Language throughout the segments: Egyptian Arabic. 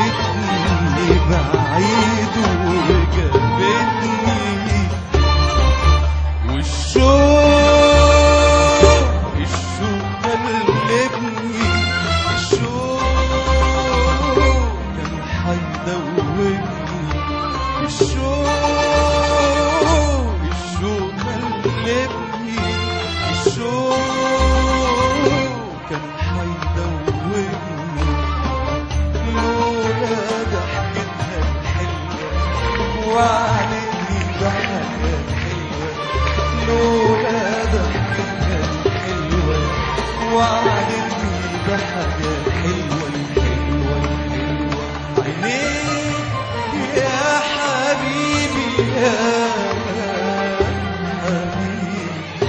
خدتني بعيد وجابتني والشوق الشوق قلبني الشوق كان حيدوبني الشوق الشوق قلبني الشوق كان حيدوبني لولا ضحكتها الحلوة وعدتني بحاجات حلوة لولا ضحكتها الحلوة وعدتني بحاجات حلوة الحلوة الحلوة عينيك يا حبيبي يا حبيبي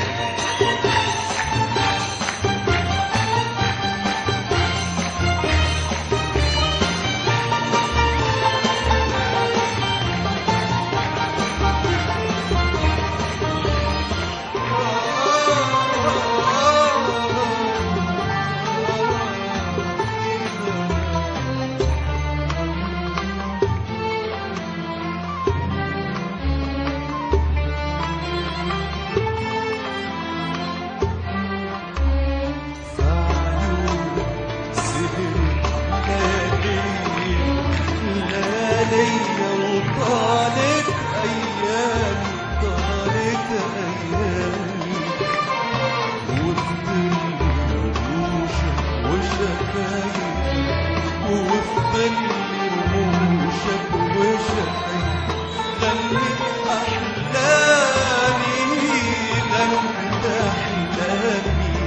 وطالت أيامي طالت أيامي وفي رموشك وشفايفي وفي رموشك وشفايفي غنت أحلامي غنت أحلامي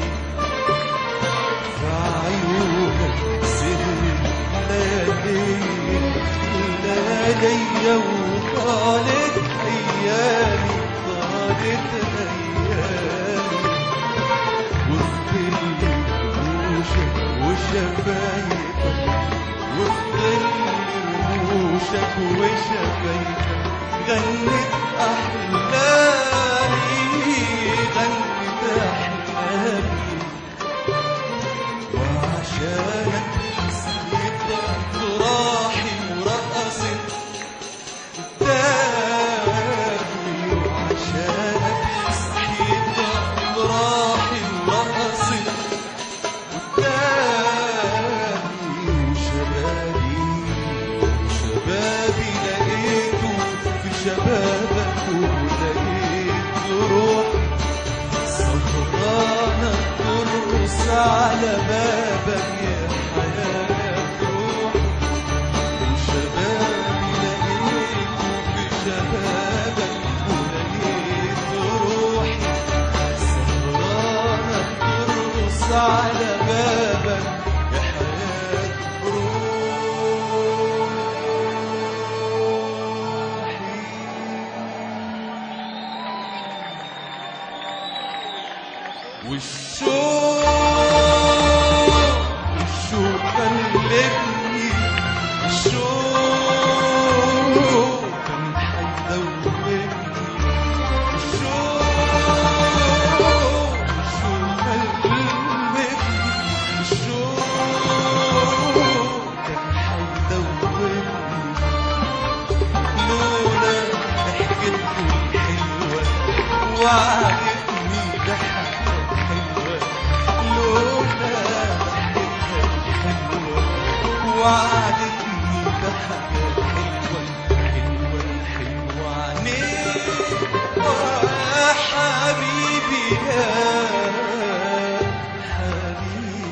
فعيونك سهر ليالي ليالي وطالت أيامي طالت أيامي وفي رموشك وشفايفك وفي رموشك وشفايفك غنت أحلامي غنت أحلامي وعشانك سيت راحي ورقصت قدامي وعشانك سيت راحي ورقصت قدامي وشبابي وشبابي لقيته في شبابك ولقيت روح سهرانة ترقص على بابك يا حياة روح وشبابي لقيته في شبابك ولقيت روحي سهرانة ترقص على بابك يا حياة روحي والشوق الشوق قلبني الشوق كان حيدوبني الشوق الشوق قلبني الشوق كان حيدوبني لولا ضحكتك الحلوة وعدتني بحاجات حلوة لولا ضحكتها الحلوة وعدتني بحاجات حلوة حلوة الحلوة عنيك يا حبيبي يا حبيبي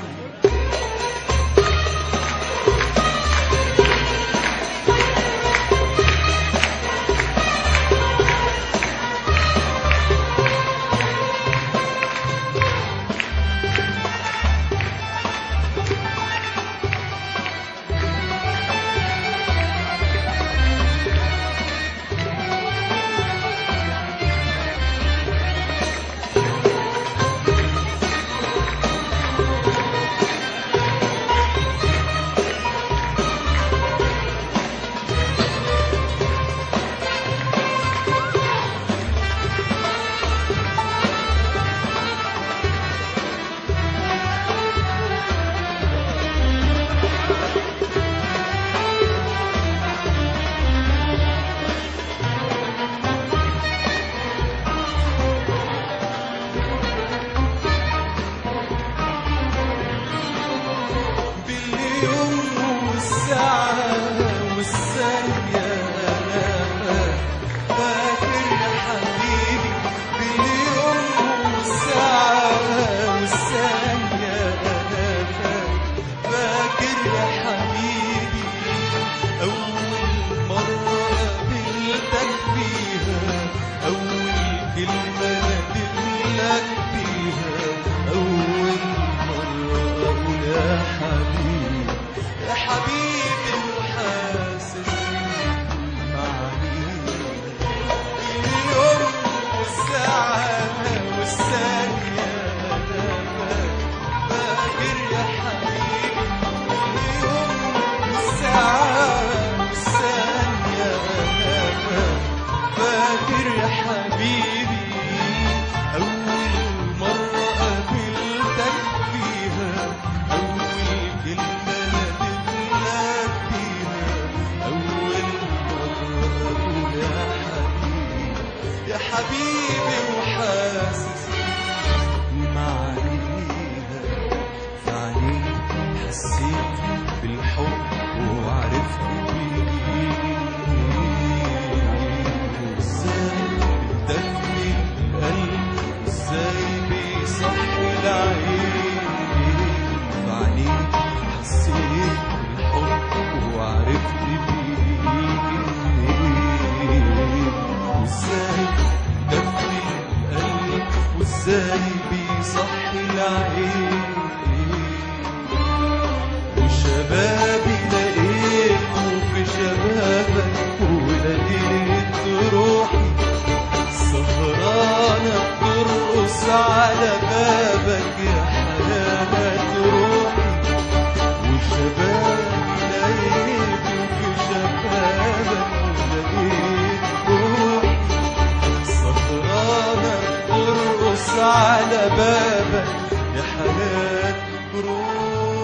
أول مرة قابلتك فيها أول كلمة ندملك بيها أول مرة أقول يا حبيبي يا حبيبي وحاسس معاك اليوم والساعة والثانية أنا فاكر يا حبيبي اليوم والساعة والثانية أنا فاكر يا حبيبي أول مرة قابلتك فيها أول كلمة ندملك فيها أول مرة أقول يا حبيبي يا حبيبي وحاسس معانيها في عينيك حسيت بالحب وعرفت بيه وازاي بتدفي القلب ازاي بيصحي العين في عينيك حسيت بالحب وعرفت بيه وازاي دفي القلب وازاي بيصحي العين وشبابي لقيته في شبابك ولقيت روحي سهرانة بترقص على بابك يا حياة روحي وشبابي لقيته في شبابك ولقيت روحي سهرانة ترقص على بابك يا حياة روحي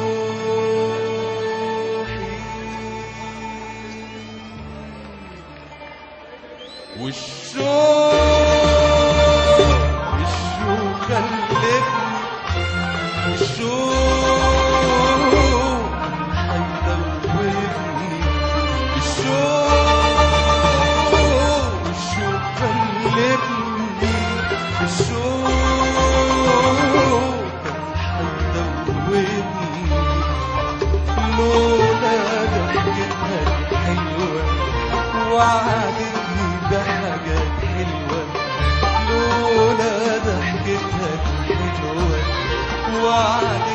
والشوق الشوق خلتني الشوق هيدوبني الشوق الشوق خلتني الشوق هيدوبني لولا ضحكتها الحلوة وعدتني بحاجات حلوة لولا ضحكتها الحلوة وعدتني